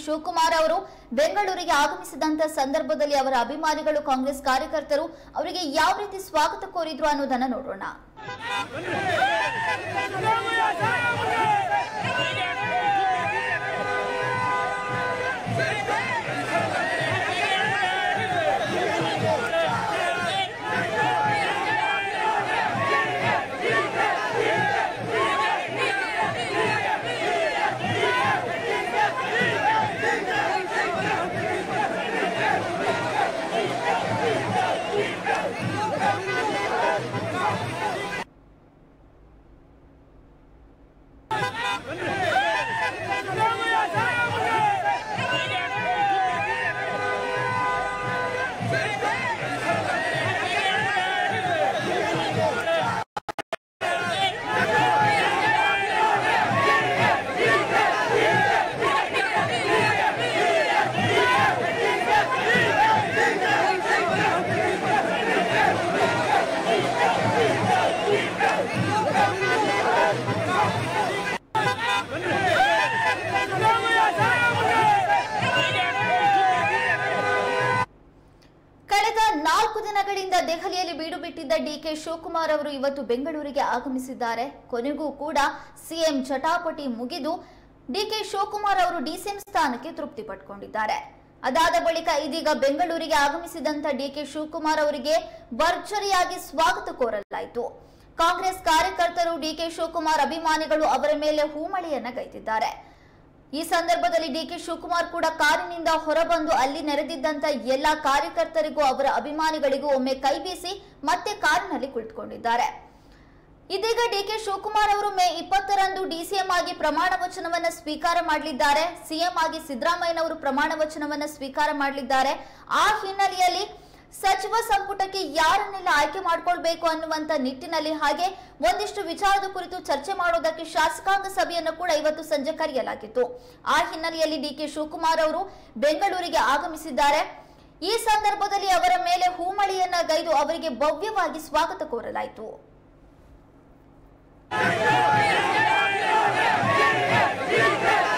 ಶಿವಕುಮಾರ್ ಅವರು ಬೆಂಗಳೂರಿಗೆ ಆಗಮಿಸಿದಂತ ಸಂದರ್ಭದಲ್ಲಿ ಅವರ ಅಭಿಮಾನಿಗಳು ಕಾಂಗ್ರೆಸ್ ಕಾರ್ಯಕರ್ತರು ಅವರಿಗೆ ಯಾವ ರೀತಿ ಸ್ವಾಗತ ಕೋರಿದ್ರು ಅನ್ನೋದನ್ನ ನೋಡೋಣ ಕಳೆದ ನಾಲ್ಕು ದಿನಗಳಿಂದ ದೆಹಲಿಯಲ್ಲಿ ಬೀಡು ಬಿಟ್ಟಿದ್ದ ಡಿಕೆ ಶಿವಕುಮಾರ್ ಅವರು ಇವತ್ತು ಬೆಂಗಳೂರಿಗೆ ಆಗಮಿಸಿದ್ದಾರೆ ಕೊನೆಗೂ ಕೂಡ ಸಿಎಂ ಚಟಾಪಟಿ ಮುಗಿದು ಡಿಕೆ ಶಿವಕುಮಾರ್ ಅವರು ಡಿಸಿಎಂ ಸ್ಥಾನಕ್ಕೆ ತೃಪ್ತಿ ಪಟ್ಕೊಂಡಿದ್ದಾರೆ ಅದಾದ ಬಳಿಕ ಇದೀಗ ಬೆಂಗಳೂರಿಗೆ ಆಗಮಿಸಿದಂತ ಡಿಕೆ ಶಿವಕುಮಾರ್ ಅವರಿಗೆ ಭರ್ಜರಿಯಾಗಿ ಸ್ವಾಗತ ಕೋರಲಾಯಿತು ಕಾಂಗ್ರೆಸ್ ಕಾರ್ಯಕರ್ತರು ಡಿಕೆ ಶಿವಕುಮಾರ್ ಅಭಿಮಾನಿಗಳು ಅವರ ಮೇಲೆ ಹೂಮಳೆಯನ್ನ ಗೈದಿದ್ದಾರೆ ಈ ಸಂದರ್ಭದಲ್ಲಿ ಡಿಕೆ ಶಿವಕುಮಾರ್ ಕೂಡ ಕಾರಿನಿಂದ ಹೊರಬಂದು ಅಲ್ಲಿ ನೆರೆದಿದ್ದಂತ ಎಲ್ಲ ಕಾರ್ಯಕರ್ತರಿಗೂ ಅವರ ಅಭಿಮಾನಿಗಳಿಗೂ ಒಮ್ಮೆ ಕೈ ಬೀಸಿ ಮತ್ತೆ ಕಾರಿನಲ್ಲಿ ಕುಳಿತುಕೊಂಡಿದ್ದಾರೆ ಇದೀಗ ಡಿಕೆ ಶಿವಕುಮಾರ್ ಅವರು ಮೇ ಇಪ್ಪತ್ತರಂದು ಡಿಸಿಎಂ ಆಗಿ ಪ್ರಮಾಣ ವಚನವನ್ನ ಸ್ವೀಕಾರ ಮಾಡಲಿದ್ದಾರೆ ಸಿಎಂ ಆಗಿ ಸಿದ್ದರಾಮಯ್ಯನವರು ಪ್ರಮಾಣ ವಚನವನ್ನ ಸ್ವೀಕಾರ ಮಾಡಲಿದ್ದಾರೆ ಆ ಹಿನ್ನೆಲೆಯಲ್ಲಿ ಸಚಿವ ಸಂಪುಟಕ್ಕೆ ಯಾರನ್ನೆಲ್ಲ ಆಯ್ಕೆ ಮಾಡ್ಕೊಳ್ಬೇಕು ಅನ್ನುವಂತ ನಿಟ್ಟಿನಲ್ಲಿ ಹಾಗೆ ಒಂದಿಷ್ಟು ವಿಚಾರದ ಕುರಿತು ಚರ್ಚೆ ಮಾಡೋದಕ್ಕೆ ಶಾಸಕಾಂಗ ಸಭೆಯನ್ನು ಕೂಡ ಇವತ್ತು ಸಂಜೆ ಕರೆಯಲಾಗಿತ್ತು ಆ ಹಿನ್ನೆಲೆಯಲ್ಲಿ ಡಿಕೆ ಶಿವಕುಮಾರ್ ಅವರು ಬೆಂಗಳೂರಿಗೆ ಆಗಮಿಸಿದ್ದಾರೆ ಈ ಸಂದರ್ಭದಲ್ಲಿ ಅವರ ಮೇಲೆ ಹೂಮಳೆಯನ್ನ ಗೈದು ಅವರಿಗೆ ಭವ್ಯವಾಗಿ ಸ್ವಾಗತ ಕೋರಲಾಯಿತು ¡Viva!